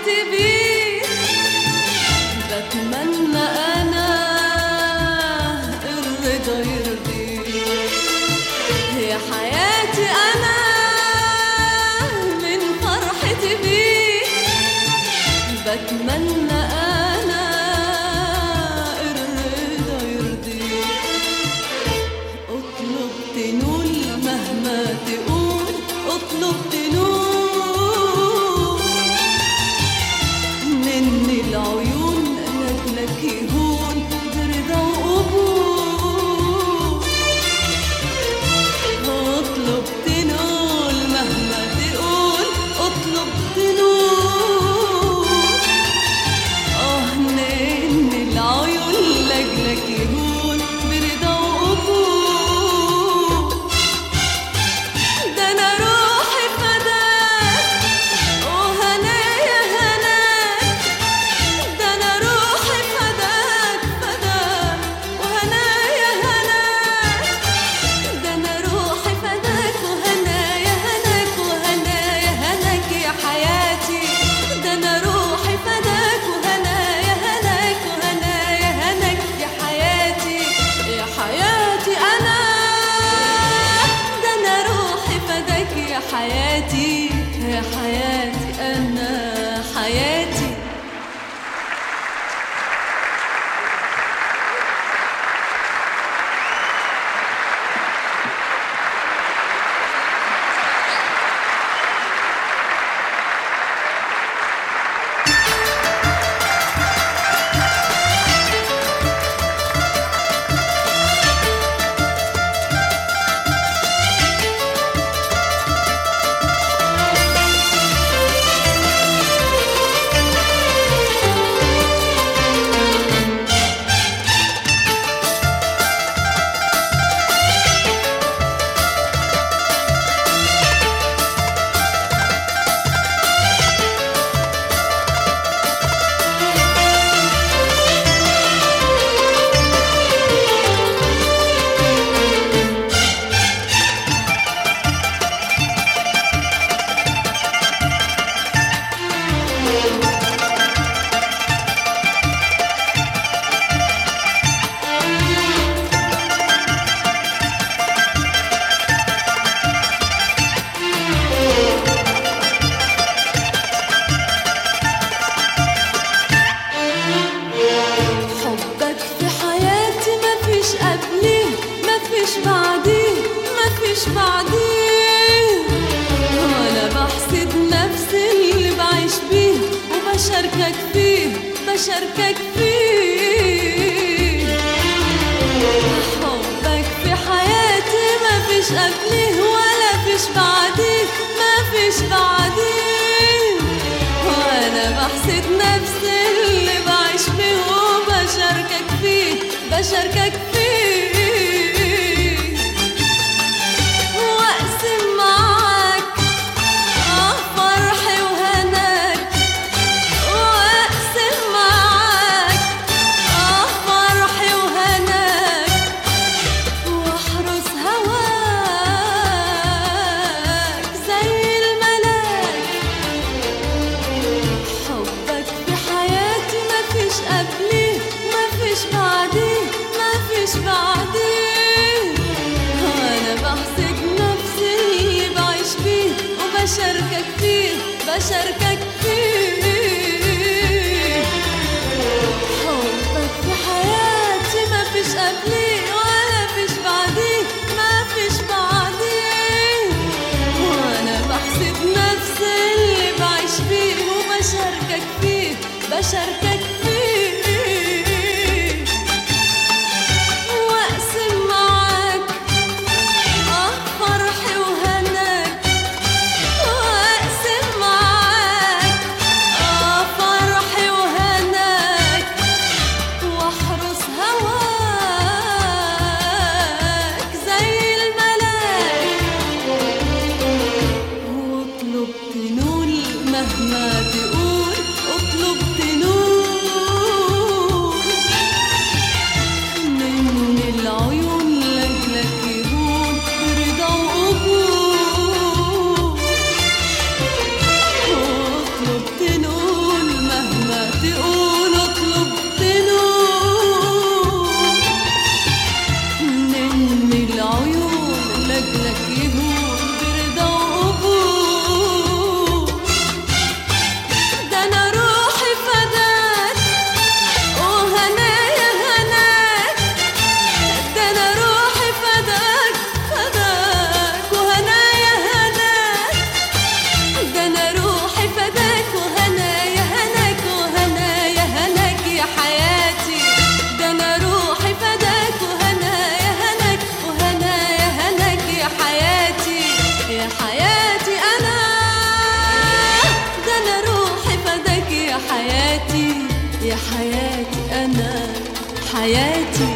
بيه بتمنى انا الرضا يرضيه يا حياتي انا من فرحتي بيه بتمنى انا الرضا يرضيه اطلب تنول مهما تقول اطلب تنول من العيون لك يهون برضا وقبول اطلب تنول مهما تقول اطلب تنول اه من العيون لك يهون برضا وقبول ده انا روحي فداك وهنايا هناك ده انا روحي فداك فداك وهنايا هناك ده انا روحي فداك وهنايا هناك وهنايا هناك يا حياتي ده انا روحي فداك وهنايا هناك وهنايا هناك يا حياتي يا حياتي انا ده انا روحي فداك يا حياتي يا حياتي انا حياتي حبك في حياتي مفيش قبليه مفيش بعديه مفيش بعديه وانا بحسد نفسي اللي بعيش بيه وبشاركك فيه بشاركك فيه حبك في حياتي مفيش قبليه ولا فيش بعديه مفيش بعديه وانا بحسد نفسي اللي بعيش بيه وبشاركك فيه بشاركك فيه واقسم معاك اه فرحي وهناك واقسم معاك اه فرحي وهناك واحرس هواك زي الملاك حبك في حياتي مفيش قبليه مفيش بعديه مفيش بعديه انا بحسد نفسي اللي بعيش بيه وبشاركك فيه بشاركك فيه حبك في حياتي مفيش قبليه ولا فيش بعديه مفيش بعديه وانا بحسد نفسي اللي بعيش بيه وبشاركك فيه بشاركك فيه واقسم معاك اه فرحي وهناك واقسم معاك اه فرحي وهناك واحرس هواك زي الملاك واطلب تنول مهما تقول اطلب تنول من العيون لجلك يهون برضا وقبول اطلب تنول يا حياتي أنا حياتي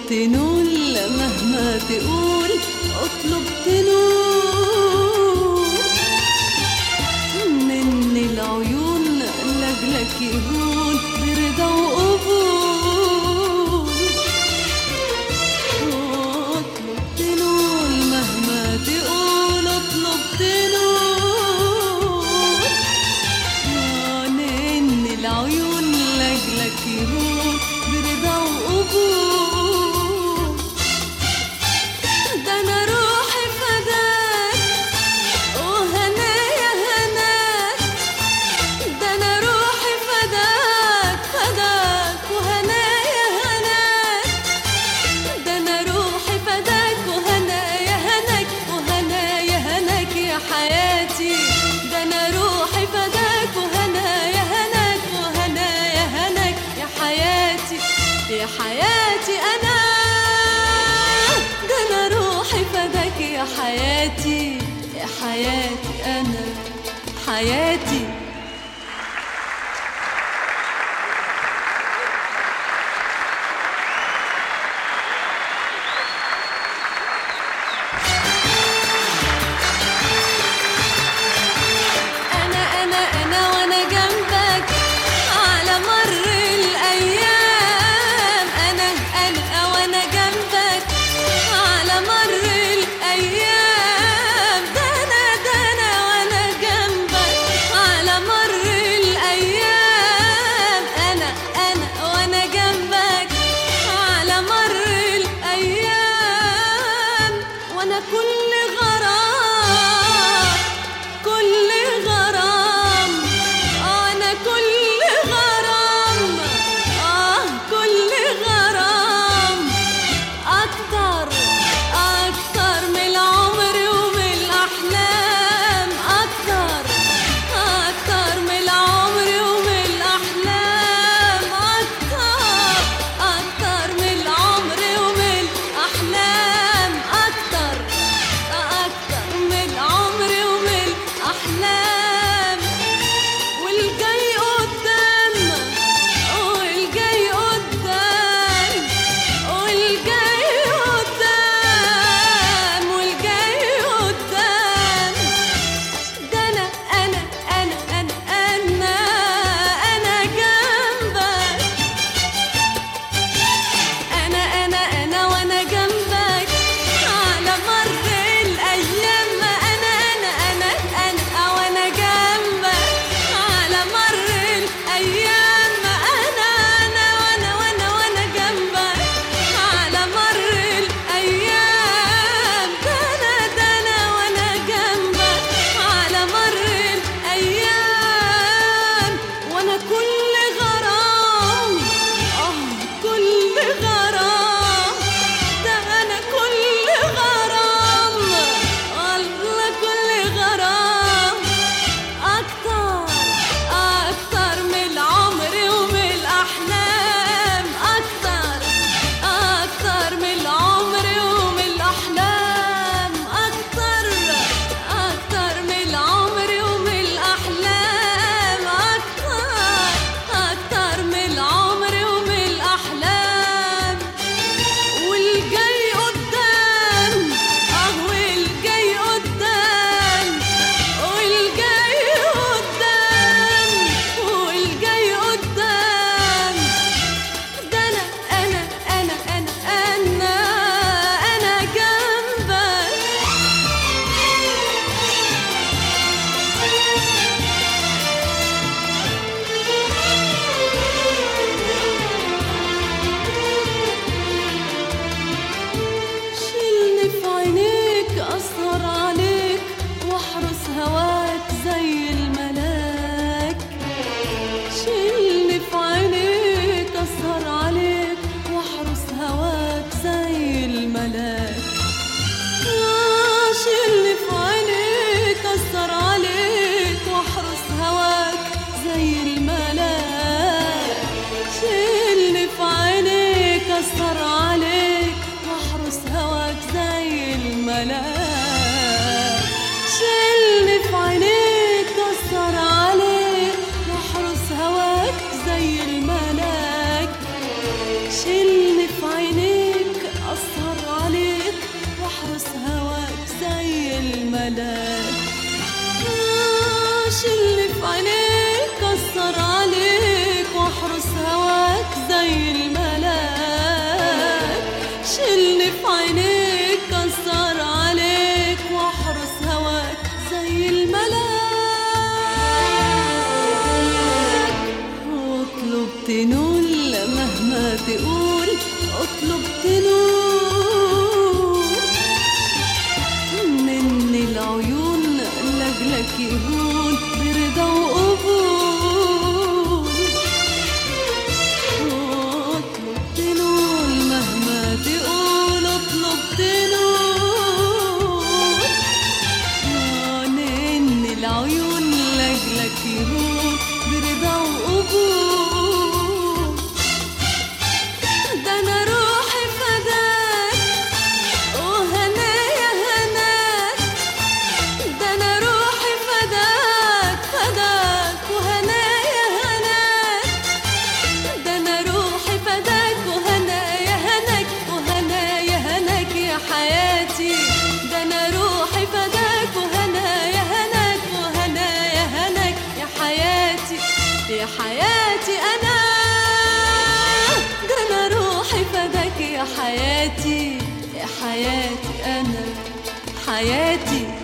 تنول مهما تقول اطلب تنول من العيون لجلك يهون برضا وقبول اطلب تنول مهما تقول اطلب تنول عينين العيون لجلك يهون برضا وقبول ده انا روحي فداك وهنايا هناك ده انا روحي فداك فداك وهنايا هناك ده انا روحي فداك وهنايا هناك وهنايا هناك يا حياتي ده انا روحي فداك وهنايا هناك وهنايا هناك يا حياتي يا حياتي انا ده انا روحي فداك يا حياتي يا حياتي انا حياتي أنا أنا أنا وأنا جنبك على مر الأيام أنا أنا وأنا جنبك على مر الأيام ده أنا ده أنا وأنا جنبك على مر الأيام أنا أنا وأنا جنبك على مر الأيام وأنا كل غرام كل غرام أنا كل غرام آه كل غرام أكتر أكتر من العمر ومن الأحلام أكتر أكتر من العمر ومن الأحلام أكتر أكتر من العمر ومن الأحلام أكتر أكتر من العمر ومن الأحلام والجاي قدام والجاي قدام والجاي قدام والجاي قدام ده أنا أنا أنا أنا أنا أنا جنبك أنا أنا أنا وأنا جنبك على مر الأيام أنا أنا أنا أنا وأنا جنبك على مر الأيام أنا أنا وأنا وأنا وأنا جنبك على مر الأيام ده أنا ده أنا وأنا جنبك على مر الأيام وأنا كل غرام آه كل غرام ده أنا كل غرام والله كل غرام أكتر أكتر من العمر ومن الأحلام أكتر أكتر من العمر ومن الأحلام أكتر أكتر من العمر ومن الأحلام أكتر أكتر من العمر ومن الأحلام والجاي قدام اه والجاي قدام والجاي قدام والجاي قدام ده انا انا انا انا انا انا جنبك شيلني في عينيك أسهر عليك واحرس هواك زي الملاك شيلني في عينيك أسهر عليك واحرس هواك زي الملاك آه، شيلني في عينيك أسهر عليك واحرس هواك زي الملاك شيلني في عينيك أسهر عليك واحرس هواك زي الملاك شيلني في عينيك أسهر عليك واحرس هواك زي الملاك شيلني في عينيك فداك آه، شلني في عينيك كسر عليك واحرس هواك زي الملاك شلني في عينيك كسر عليك واحرس هواك زي الملاك واطلب تنول مهما تقول اطلب تنول من العيون لجلك يهون برضا وقبول اطلب تنول مهما تقول اطلب تنول من العيون لجلك يهون برضا وقبول ده انا روحي فداك وهنايا هناك ده انا روحي فداك فداك وهنايا هناك ده انا روحي فداك وهنايا هناك وهنايا هناك يا حياتي ده انا روحي فداك وهنايا هناك وهنايا هناك يا حياتي يا حياتي انا ده انا روحي فداك يا حياتي يا حياتي انا حياتي